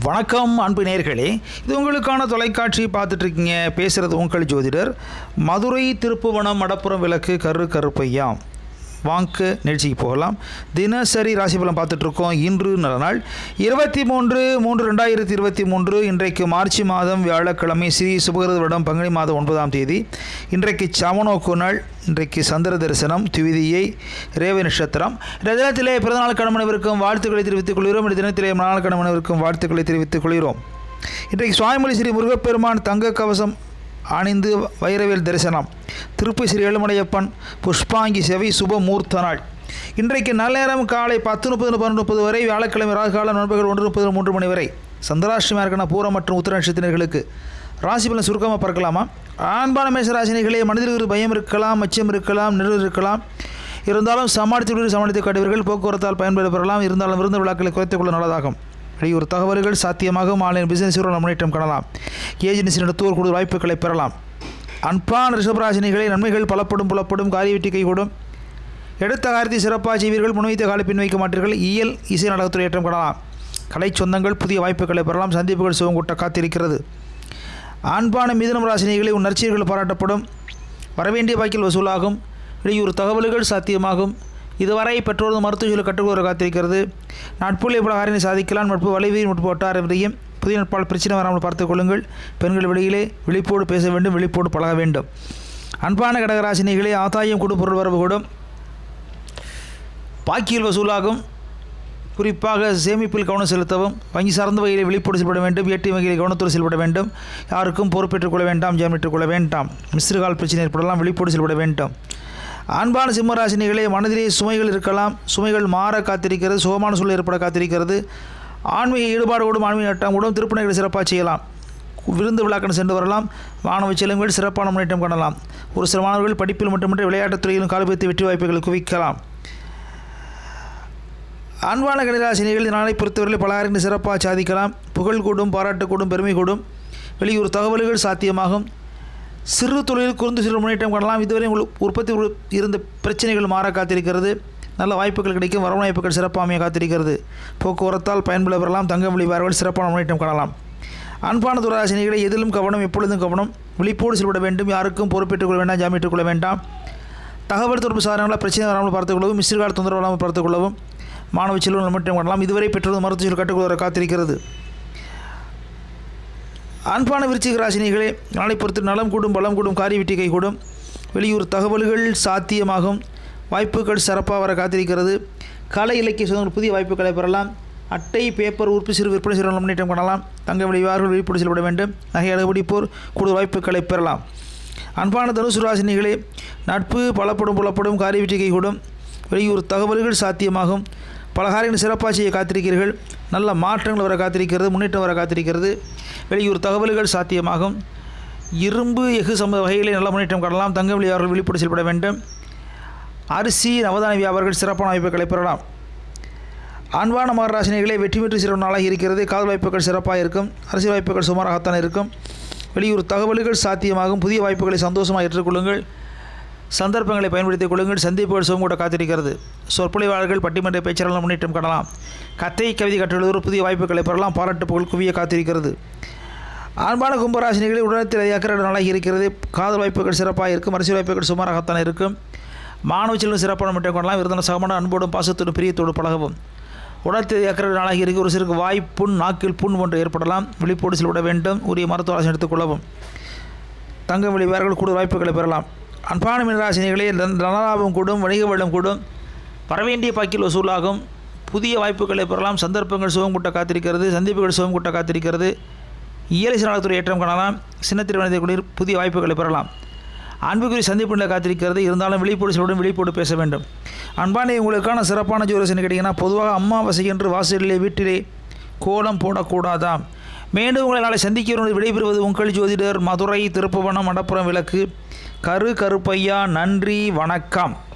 வணக்கம் அன்பு நேர்களே இது உங்களுக்கான தொலைக்காட்சி பார்த்துட்டு இருக்கீங்க பேசுகிறது உங்கள் ஜோதிடர் மதுரை திருப்புவனம் மடப்புறம் விளக்கு கரு கருப்பையா வாங்க நிகழ்ச்சிக்கு போகலாம் தினசரி ராசி பலன் பார்த்துட்டு இருக்கோம் இன்று நல்ல நாள் இருபத்தி மூன்று மூன்று ரெண்டாயிரத்தி இருபத்தி மூன்று இன்றைக்கு மார்ச் மாதம் வியாழக்கிழமை ஸ்ரீ சுபகிருத வருடம் பங்குனி மாதம் ஒன்பதாம் தேதி இன்றைக்கு சமநோக்கு நாள் இன்றைக்கு சந்திர தரிசனம் திவிதியை ரேவ நட்சத்திரம் இந்த தினத்திலே பிறந்தநாள் கடமனவிற்கும் வாழ்த்துக்களை தெரிவித்துக் கொள்கிறோம் இந்த தினத்திலே மறுநாள் கடமனவிற்கும் வாழ்த்துக்களை தெரிவித்துக் கொள்கிறோம் இன்றைக்கு சுவாமிமொழி ஸ்ரீ முருகப்பெருமான் தங்க கவசம் அணிந்து வைரவேல் தரிசனம் திருப்பதி ஸ்ரீ ஏழுமலையப்பன் புஷ்பாங்கி செவி சுப மூர்த்த நாள் இன்றைக்கு நல்லேரம் காலை பத்து முப்பது பன்னெண்டு முப்பது வரை வியாழக்கிழமை ராகுகாலம் நண்பர்கள் ஒன்று முப்பது மூன்று மணி வரை சந்திராஷ்டமியாக இருக்கணும் பூரம் மற்றும் உத்தர நட்சத்திரர்களுக்கு ராசி பலன் சுருக்கமாக பார்க்கலாமா ஆண்பான மேச ராசினிகளே மனதில் ஒரு பயம் இருக்கலாம் அச்சம் இருக்கலாம் நிழல் இருக்கலாம் இருந்தாலும் சமாளித்து விடு சமாளித்து காட்டுவீர்கள் போக்குவரத்தால் பயன்பெற பெறலாம் இருந்தாலும் விருந்த விழாக்களை குறைத்துக் கொள்ள நல்லதாகும் வெளியூர் தகவல்கள் சாத்தியமாகும் ஆன்லைன் பிசினஸ் முன்னேற்றம் காணலாம் ஏஜென்சி நடத்துவோர் கூடுதல் வாய்ப்புகளை பெறலாம் அன்பான ரிஷபராசினிகளை நன்மைகள் பலப்படும் புலப்படும் காரிய வெற்றி கைகூடும் எடுத்த காரியத்தை சிறப்பாக செய்வீர்கள் முன்வைத்த காலை பின் வைக்க மாட்டீர்கள் இயல் இசை நாடகத்துறை ஏற்றம் காணலாம் கலை சொந்தங்கள் புதிய வாய்ப்புகளை பெறலாம் சந்திப்புகள் சுகம் கூட்ட காத்திருக்கிறது ஆண்பான மிதுனம் ராசினிகளை உன் நற்செய்திகள் பாராட்டப்படும் வரவேண்டிய பாக்கில் வசூலாகும் வெளியூர் தகவல்கள் சாத்தியமாகும் இதுவரை பெற்றோரது மருத்துவ கற்றுக்கொள்ள காத்திருக்கிறது நட்புள்ள பல காரியங்களை சாதிக்கலாம் நட்பு வளைவில் நட்பு வட்டாரத்தையும் புதிய நட்பால் பிரச்சனை வராமல் பார்த்துக் கொள்ளுங்கள் பெண்கள் வெளியிலே விழிப்போடு பேச வேண்டும் விழிப்போடு பழக வேண்டும் அன்பான கடகராசினிகளே ஆதாயம் கொடு பொருள் வரவு கூடும் பாக்கியில் வசூலாகும் குறிப்பாக சேமிப்பில் கவனம் செலுத்தவும் வங்கி சார்ந்த வகையில் விழிப்போடு செயல்பட வேண்டும் ஏடிஎம் வகையில் கவனத்தோடு செயல்பட வேண்டும் யாருக்கும் பொறுப்பேற்றுக் கொள்ள வேண்டாம் ஜாமீட்டுக் கொள்ள வேண்டாம் மிஸ்ருகால் பிரச்சனை ஏற்படலாம் விழிப்போடு செயல்பட வேண்டும் அன்பான சிம்மராசினிகளே மனதிலே சுமைகள் இருக்கலாம் சுமைகள் மாற காத்திருக்கிறது சுகமான சூழல் ஏற்பட காத்திருக்கிறது ஆன்மீக ஈடுபாடோடும் ஆன்மீக நட்டங்களோடும் திருப்பணிகளை சிறப்பாக செய்யலாம் விருந்து விழாக்கள் சென்று வரலாம் மாணவ செல்வங்கள் சிறப்பான முன்னேற்றம் காணலாம் ஒரு சில மாணவர்கள் படிப்பில் மட்டுமின்றி விளையாட்டுத் துறையிலும் கால்பெய்த்து வெற்றி வாய்ப்புகளை குவிக்கலாம் அன்பான கணிராசினிகள் நாளை பொறுத்தவரையில் பல காரியங்களை சிறப்பாக சாதிக்கலாம் புகழ் கூடும் பாராட்டு கூடும் பெருமை கூடும் வெளியூர் தகவல்கள் சாத்தியமாகும் சிறு தொழில் குறுந்து சிறு முன்னேற்றம் காணலாம் இதுவரை உங்களுக்கு உற்பத்தி உரு- இருந்த பிரச்சனைகள் மாற காத்திருக்கிறது நல்ல வாய்ப்புகள் கிடைக்கும் வரவு வாய்ப்புகள் சிறப்பாக அமைய காத்திருக்கிறது போக்குவரத்தால் பயன்பெற பெறலாம் தங்கம் வெளிவார்கள் சிறப்பான முன்னேற்றம் காணலாம் அன்பான துராசினிகளை எதிலும் கவனம் எப்பொழுதும் கவனம் விழிப்போடு செயல்பட வேண்டும் யாருக்கும் பொறுப்பேற்றுக் கொள்ள வேண்டாம் ஜாமீட்டுக் கொள்ள வேண்டாம் தகவல் தொடர்பு சாதனங்களால் பிரச்சனை வராமல் பார்த்துக் கொள்ளவும் மிஸ்ருகால தொந்தரவு வராமல் பார்த்துக் கொள்ளவும் மாணவ செல்வங்கள் முன்னேற்றம் காணலாம் இதுவரை பெற்றது மருத்துவ கற்றுக்கொள்ள காத்திருக்கிறது அன்பான விருச்சிக ராசினிகளே நாளை பொறுத்து நலம் கூடும் பலம் கூடும் காரிய வெற்றி கை கூடும் வெளியூர் தகவல்கள் சாத்தியமாகும் வாய்ப்புகள் சிறப்பாக வர காத்திருக்கிறது கலை இலக்கிய சொந்தங்கள் புதிய வாய்ப்புகளை பெறலாம் அட்டை பேப்பர் உறுப்பு சிறு விற்பனை சிறு முன்னேற்றம் காணலாம் தங்க விளைவார்கள் விழிப்போடு செல்லப்பட வேண்டும் நகை அழகுபிடிப்போர் கூடுதல் வாய்ப்புகளை பெறலாம் அன்பான தனுசு ராசினிகளே நட்பு பலப்படும் புலப்படும் காரிய வெற்றி கைகூடும் வெளியூர் தகவல்கள் சாத்தியமாகும் பல காரியங்கள் சிறப்பாக செய்ய காத்திருக்கிறீர்கள் நல்ல மாற்றங்கள் வர காத்திருக்கிறது முன்னேற்றம் வர காத்திருக்கிறது வெளியூர் தகவல்கள் சாத்தியமாகும் இரும்பு எஃகு சம வகைகளில் நல்ல முன்னேற்றம் காணலாம் தங்க விளையாடுகள் விழிப்போடு செயல்பட வேண்டும் அரிசி நவதான வியாபாரிகள் சிறப்பான வாய்ப்புகளை பெறலாம் அன்பான மகராசினிகளே வெற்றி பெற்று சிறப்பு நாளாக இருக்கிறது காதல் வாய்ப்புகள் சிறப்பாக இருக்கும் அரசியல் வாய்ப்புகள் சுமாராகத்தான் இருக்கும் வெளியூர் தகவல்கள் சாத்தியமாகும் புதிய வாய்ப்புகளை சந்தோஷமாக ஏற்றுக்கொள்ளுங்கள் சந்தர்ப்பங்களை பயன்படுத்திக் கொள்ளுங்கள் சந்திப்புகள் சுகம் கூட காத்திருக்கிறது சொற்பொழிவாளர்கள் பட்டிமன்ற பேச்சாளர்கள் முன்னேற்றம் காணலாம் கத்தை கவிதை கற்றுள்ளவர் புதிய வாய்ப்புகளை பெறலாம் பாராட்டு புகழ் குவிய காத்திருக்கிறது அன்பான கும்பராசினிகளில் உடனத்தில் அக்கறை நாளாக இருக்கிறது காதல் வாய்ப்புகள் சிறப்பாக இருக்கும் அரசியல் வாய்ப்புகள் சுமாராகத்தான் இருக்கும் மாணவ செல்வம் சிறப்பான முன்னேற்றம் காணலாம் இருந்தாலும் சகமான அன்போடும் பாசத்தோடும் பிரியத்தோடு பழகவும் உடற்தேதி அக்கறை நாளாக இருக்கு ஒரு சிறுக்கு வாய் புண் நாக்கில் புண் ஒன்று ஏற்படலாம் விழிப்போடு செல்விட வேண்டும் உரிய மருத்துவ ஆலோசனை எடுத்துக்கொள்ளவும் தங்க வெளிவார்கள் கூடுதல் வாய்ப்புகளை பெறலாம் அன்பான மீனராசினிகளே தன- தனலாபம் கூடும் வணிக வெள்ளம் கூடும் வரவேண்டிய பாக்கில் வசூலாகும் புதிய வாய்ப்புகளை பெறலாம் சந்தர்ப்பங்கள் சுகம் கூட்ட காத்திருக்கிறது சந்திப்புகள் சுகம் கூட்ட காத்திருக்கிறது இயலை சிறத்துறை ஏற்றம் காணலாம் சின்னத்திரை வணிக குளிர் புதிய வாய்ப்புகளை பெறலாம் அன்புக்குரிய சந்திப்பு நிலை காத்திருக்கிறது இருந்தாலும் விழிப்போடு சொல்லுடன் விழிப்போடு பேச வேண்டும் அன்பானே உங்களுக்கான சிறப்பான ஜோரசன் கேட்டிங்கன்னா பொதுவாக அம்மாவாசை என்று வாசலிலே வீட்டிலே கோலம் போடக்கூடாதாம் மீண்டும் உங்களை நாளை சந்திக்கிறோம் விடைபெறுவது உங்கள் ஜோதிடர் மதுரை திருப்புவனம் மடப்புறம் விளக்கு கரு கருப்பையா நன்றி வணக்கம்